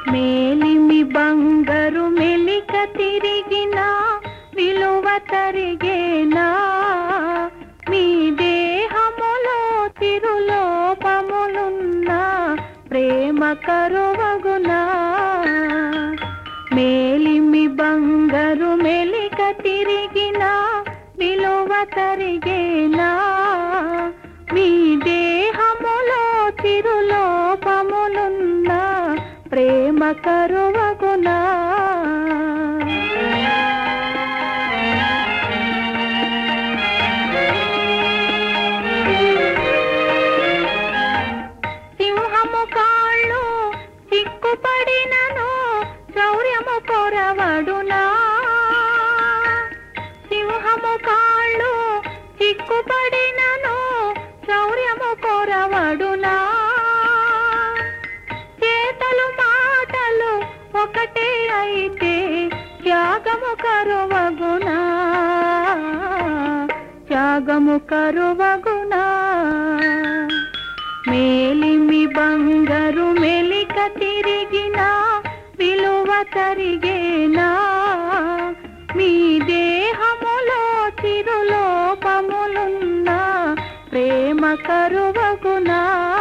మేలిమి బంగారు మెలిక తిరిగిన విలువ తరిగేనా మీ దేహములో తిరులోపములున్నా ప్రేమ కరువగునా మేలిమి బంగారు మెలిక తిరిగిన విలువ తరిగేనా మీ దేహములో తిరులోపములున్నా ప్రేమ కరువగునా సింహము కాళ్ళు చిక్కుపడినను శౌర్యము కొరవడునా సింహము కాళ్ళు చిక్కుపడినను శౌర్యము కొరవడునా చేతలు మాటలు ఒకటే అయితే త్యాగము కరువగునా త్యాగము కరువగునా మేలిమి బంగారు మెలిక తిరిగిన విలువ తరిగేనా మీ దేహములో చిరులోపములున్నా ప్రేమ కరువగునా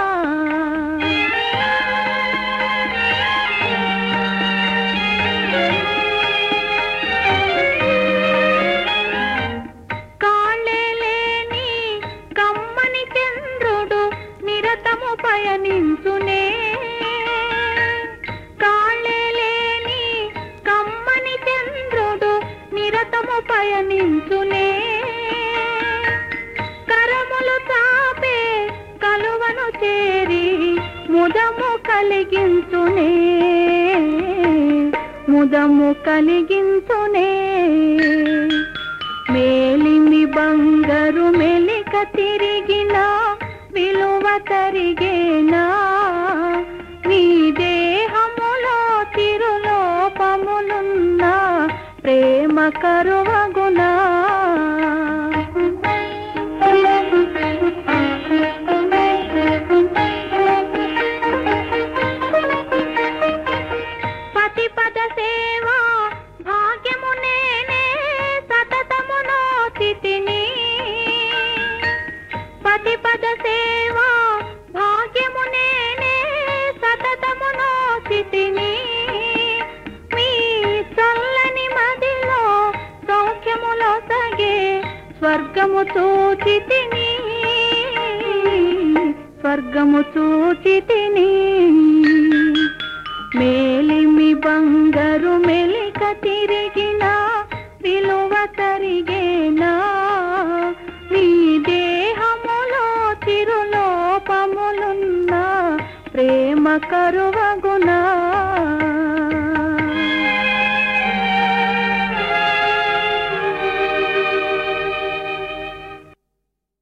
కాళ్ళే లేని కమ్మని చంద్రుడు నిరతము పయనించునే కాళ్ళే లేని కమ్మని చంద్రుడు నిరతము పయనించునే కరములు తాపే కలువను చేరి ముదము కలిగించునే ముదము కలిగించునే మేలిమి బంగారు మెలిక తిరిగిన విలువ తరిగేనా మీ దేహములో తిరులోపములున్నా ప్రేమ కరువగునా పతి పద సేవ భాగ్యము నేనే సతతము నోచితిని పతి పద సేవ భాగ్యము నేనే సతతము నోచితిని మీ చల్లని మదిలో సౌఖ్యములో సగే స్వర్గము చూచితిని స్వర్గము చూచితిని మేలిమి బంగారు మెలిక తిరిగిన విలువ తరిగేనా మీ దేహములో తిరులోపములున్నా ప్రేమ కరువగునా